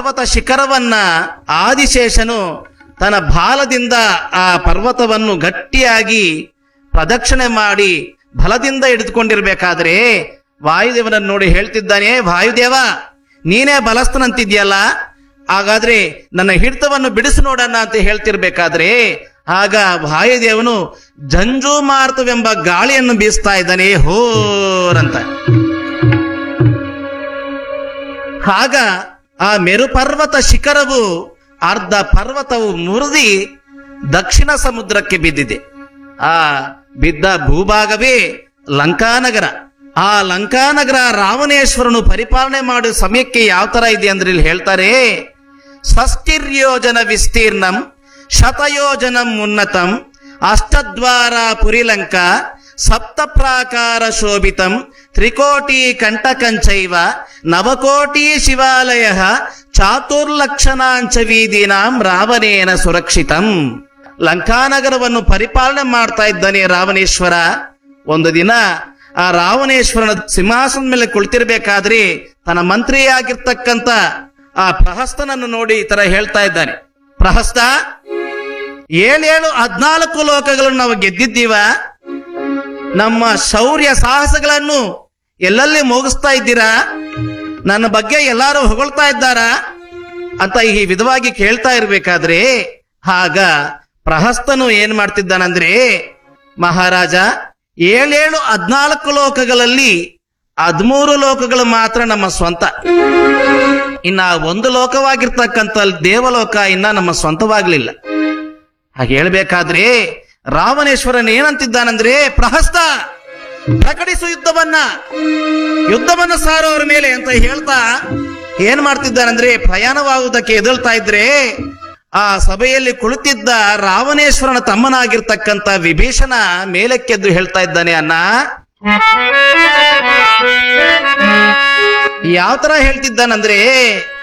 ಪರ್ವತ ಶಿಖರವನ್ನ ಆದಿಶೇಷನು ತನ್ನ ಬಾಲದಿಂದ ಆ ಪರ್ವತವನ್ನು ಗಟ್ಟಿಯಾಗಿ ಪ್ರದಕ್ಷಿಣೆ ಮಾಡಿ ಬಲದಿಂದ ಹಿಡಿದುಕೊಂಡಿರ್ಬೇಕಾದ್ರೆ ವಾಯುದೇವನನ್ನು ನೋಡಿ ಹೇಳ್ತಿದ್ದಾನೆ ವಾಯುದೇವ ನೀನೇ ಬಲಸ್ಥನಂತಿದ್ಯಲ್ಲ ಹಾಗಾದ್ರೆ ನನ್ನ ಹಿಡಿತವನ್ನು ಬಿಡಿಸಿ ನೋಡೋಣ ಅಂತ ಹೇಳ್ತಿರ್ಬೇಕಾದ್ರೆ ಆಗ ವಾಯುದೇವನು ಜಂಜೂಮಾರ್ತವೆಂಬ ಗಾಳಿಯನ್ನು ಬೀಸ್ತಾ ಇದ್ದಾನೆ ಹೋರಂತ ಆಗ ಆ ಮೇರುಪರ್ವತ ಶಿಖರವು ಅರ್ಧ ಪರ್ವತವು ಮುರಿದಿ ದಕ್ಷಿಣ ಸಮುದ್ರಕ್ಕೆ ಬಿದ್ದಿದೆ ಆ ಬಿದ್ದ ಭೂಭಾಗವೇ ಲಂಕಾನಗರ ಆ ಲಂಕಾನಗರ ರಾವಣೇಶ್ವರನು ಪರಿಪಾಲನೆ ಮಾಡುವ ಸಮಯಕ್ಕೆ ಯಾವ ತರ ಇದೆ ಅಂದ್ರೆ ಇಲ್ಲಿ ಹೇಳ್ತಾರೆ ಷಷ್ಟಿರ್ಯೋಜನ ವಿಸ್ತೀರ್ಣಂ ಶತಯೋಜನಂ ಉನ್ನತಂ ಅಷ್ಟದ್ವಾರ ಪುರಿಲಂಕ ಸಪ್ತ ಪ್ರಾಕಾರ ಶೋಭಿತಂ ತ್ರಿಕೋಟಿ ಕಂಟಕಂಚೈವ ನವಕೋಟಿ ಶಿವಾಲಯ ಚಾತುರ್ಲಕ್ಷಣಾಂಚ ವೀದೀನಾಂ ರಾವಣೇನ ಸುರಕ್ಷಿತಂ ಲಂಕಾನಗರವನ್ನು ಪರಿಪಾಲನೆ ಮಾಡ್ತಾ ಇದ್ದಾನೆ ರಾವಣೇಶ್ವರ ಒಂದು ದಿನ ಆ ರಾವಣೇಶ್ವರನ ಸಿಂಹಾಸನದ ಮೇಲೆ ಕುಳಿತಿರ್ಬೇಕಾದ್ರೆ ತನ್ನ ಮಂತ್ರಿಯಾಗಿರ್ತಕ್ಕಂತ ಆ ಪ್ರಹಸ್ತನನ್ನು ನೋಡಿ ಈ ತರ ಹೇಳ್ತಾ ಇದ್ದಾನೆ ಪ್ರಹಸ್ತ ಏಳೇಳು ಹದ್ನಾಲ್ಕು ಲೋಕಗಳನ್ನು ನಾವು ಗೆದ್ದಿದ್ದೀವ ನಮ್ಮ ಶೌರ್ಯ ಸಾಹಸಗಳನ್ನು ಎಲ್ಲೆಲ್ಲಿ ಮುಗಿಸ್ತಾ ಇದ್ದೀರಾ ನನ್ನ ಬಗ್ಗೆ ಎಲ್ಲಾರು ಹೊಗಳ್ತಾ ಇದ್ದಾರಾ ಅಂತ ಈ ವಿಧವಾಗಿ ಕೇಳ್ತಾ ಇರ್ಬೇಕಾದ್ರೆ ಆಗ ಪ್ರಹಸ್ತನು ಏನ್ ಮಾಡ್ತಿದ್ದಾನಂದ್ರೆ ಮಹಾರಾಜ ಏಳೇಳು ಹದ್ನಾಲ್ಕು ಲೋಕಗಳಲ್ಲಿ ಹದ್ಮೂರು ಲೋಕಗಳು ಮಾತ್ರ ನಮ್ಮ ಸ್ವಂತ ಇನ್ನ ಒಂದು ಲೋಕವಾಗಿರ್ತಕ್ಕಂಥ ದೇವಲೋಕ ಇನ್ನ ನಮ್ಮ ಸ್ವಂತವಾಗ್ಲಿಲ್ಲ ಹಾಗೆ ಹೇಳ್ಬೇಕಾದ್ರೆ ರಾವಣೇಶ್ವರನ್ ಏನಂತಿದ್ದಾನಂದ್ರೆ ಪ್ರಹಸ್ತ ಪ್ರಕಟಿಸು ಯುದ್ಧವನ್ನ ಯುದ್ಧವನ್ನ ಸಾರೋರ ಮೇಲೆ ಅಂತ ಹೇಳ್ತಾ ಏನ್ ಮಾಡ್ತಿದ್ದಾನಂದ್ರೆ ಪ್ರಯಾಣವಾಗುವುದಕ್ಕೆ ಎದುಳ್ತಾ ಇದ್ರೆ ಆ ಸಭೆಯಲ್ಲಿ ಕುಳಿತಿದ್ದ ರಾವಣೇಶ್ವರನ ತಮ್ಮನಾಗಿರ್ತಕ್ಕಂಥ ವಿಭೀಷಣ ಮೇಲಕ್ಕೆದ್ದು ಹೇಳ್ತಾ ಇದ್ದಾನೆ ಅನ್ನ ಯಾವ ತರ ಹೇಳ್ತಿದ್ದಾನಂದ್ರೆ